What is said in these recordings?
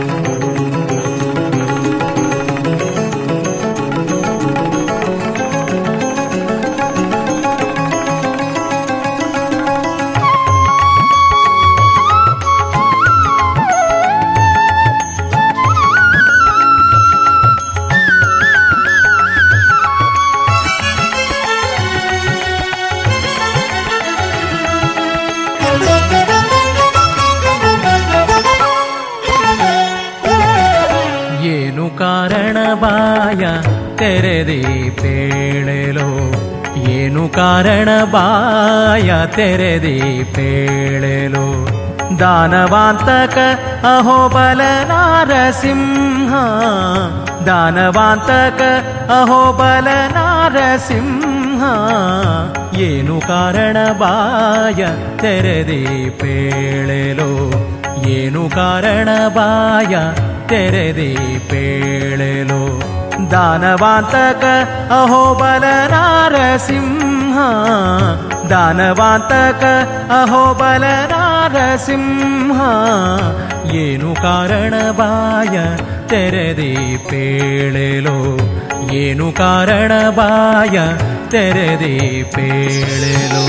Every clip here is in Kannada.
ಏನು ಕಾರಣ ಬಾಯ ತೆರೆದಿ ಪೇಳೆಲೋ ಏನು ಕಾರಣ ಬಾಯ ತೆರೆದಿ ಪೇಳೆಲೋ ದಾನವಾಂತಕ ಅಹೋಬಲ ನಾರಸಿಂಹ ದಾನವಾಂತಕ ಅಹೋಬಲ ನಾರಸಿಂಹ ಏನು ಕಾರಣ ಬಾಯ ತೆರೆದಿ ಪೇಳೆಲೋ ಏನು ಕಾರಣ ಬಾಯ ತೆರೆದಿ ಪೇಳೆಲೋ ದಾನವಾಂತಕ ಅಹೋಬಲ ನಾರಸಿಂಹ ದಾನವಾಂತಕ ಅಹೋಬಲ ನಾರಸಿಂಹ ಏನು ಕಾರಣ ಬಾಯ ತೆರೆದಿ ಪೇಳೆಲೋ ಏನು ಕಾರಣ ಬಾಯ ತೆರೆದಿ ಪೇಳೆಲೋ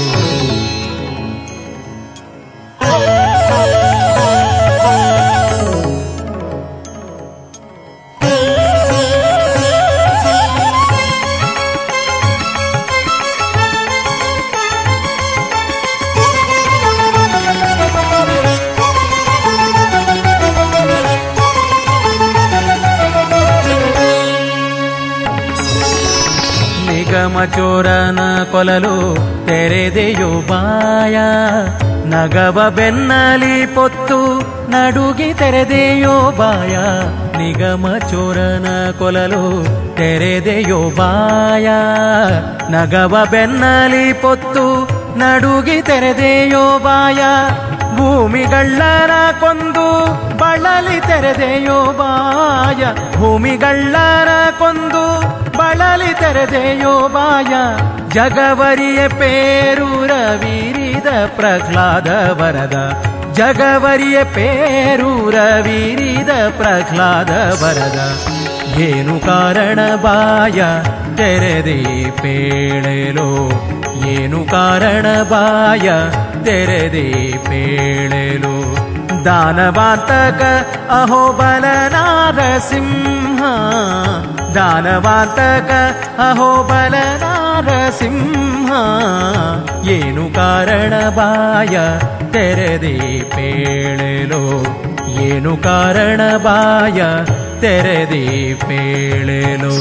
ನಿಗಮ ಚೋರನ ಕೊಲಲು ತೆರೆದೆಯೋ ಬಾಯ ನಗವ ಬೆನ್ನಲಿ ಪೊತ್ತು ನಡುಗಿ ತೆರೆದೆಯೋ ಬಾಯ ನಿಗಮ ಚೋರನ ಕೊಲಲು ತೆರೆದೆಯೋ ಬಾಯ ನಗವ ಬೆನ್ನಲಿ ಪೊತ್ತು ನಡುಗಿ ತೆರೆದೆಯೋ ಬಾಯ ಭೂಮಿಗಳ್ಳರ ಕೊಂದು ಬಳಲಿ ತೆರೆದೆಯೋ ಬಾಯ ಭೂಮಿಗಳ್ಳರ ಕೊಂದು ಬಳಲಿ ತೆರೆದೆಯೋ ಬಾಯ ಜಗವರಿಯ ಪೇರೂರ ವೀರಿದ ಪ್ರಹ್ಲಾದ ವರದ ಜಗವರಿಯ ಪೇರೂರ ವೀರಿದ ಪ್ರಹ್ಲಾದ ವರದ ಏನು ಕಾರಣ ಬಾಯ ತೆರೆದಿ ಪೇಳೆಲೋ ಏನು ಕಾರಣ ಬಾಯ ತೆರೆದಿ ಪೇಳೆಲೋ ದಾನವಾಂತಕ ಅಹೋಬಲ ನಾರಸಿಂಹ ದಾನವಾಂತಕ ಅಹೋಬಲ ನಾರಸಿಂಹ ಏನು ಕಾರಣ ಬಾಯ ತೆರೆದಿ ಪೇಳೆಲೋ ಏನು ಕಾರಣ ಬಾಯ ತೆರೆದಿ ಪೇಳೆಲೋ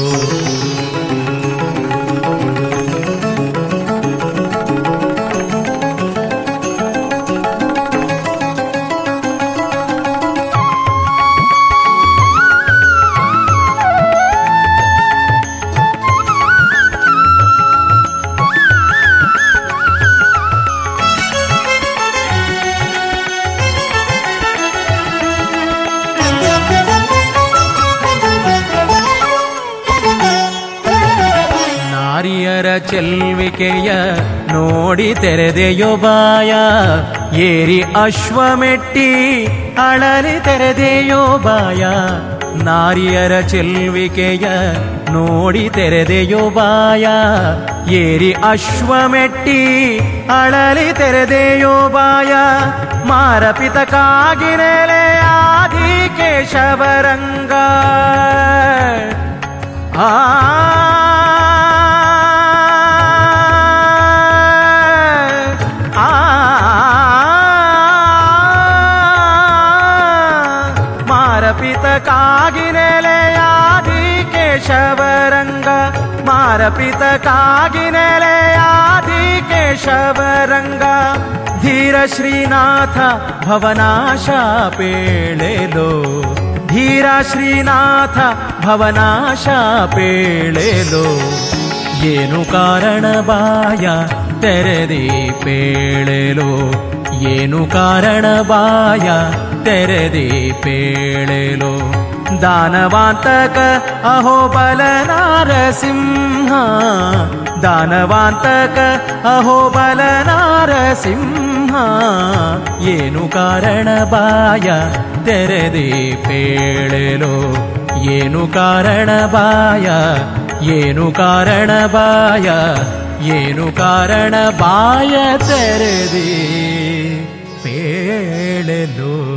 ನಾರಿಯರ ಚೆಲ್ವಿಕೆಯ ನೋಡಿ ತೆರೆದೆಯೋ ಬಾಯ ಏರಿ ಅಶ್ವಮೆಟ್ಟಿ ಅಳಲಿ ತೆರೆದೆಯೋ ಬಾಯ ನಾರಿಯರ ಚೆಲ್ವಿಕೆಯ ನೋಡಿ ತೆರೆದೆಯೋ ಬಾಯ ಏರಿ ಅಶ್ವಮೆಟ್ಟಿ ಅಳಲಿ ತೆರೆದೆಯೋ ಬಾಯ ಮಾರಪಿತಕಾಗಿನೆಲೆ ಆದಿ ಕೇಶವರಂಗ ಆ ಮಾರಪಿತ ಕಾಗಿನೆಲೆಯಾದಿ ಕೇಶವರಂಗ ಮಾರಪಿತ ಕಾಗಿನೆಲೆಯಾದಿ ಕೇಶವರಂಗ ಧೀರ ಶ್ರೀನಾಥ ಭವನಾಶ ಪೇಳೆಲೋ ಧೀರ ಶ್ರೀನಾಥ ಭವನಾಶ ಪೇಳೆಲೋ ಏನು ಕಾರಣ ಬಾಯ ತೆರೆದಿ ಪೇಳೆಲೋ ಏನು ಕಾರಣ ಬಾಯ ತೆರೆದಿ ಪೇಳೆಲೋ ದಾನವಾಂತಕ ಅಹೋಬಲ ನಾರಸಿಂಹ ದಾನವಾಂತಕ ಅಹೋಬಲ ನಾರಸಿಂಹ ಹಾ ಏನು ಕಾರಣ ಬಾಯ ತೆರೆದಿ ಪೇಳೆಲೋ ಏನು ಕಾರಣ ಬಾಯ ಏನು ಕಾರಣ ಬಾಯ ಏನು ಕಾರಣ ಬಾಯ ತೆರೆದಿ ಪೇಳೆಲೋ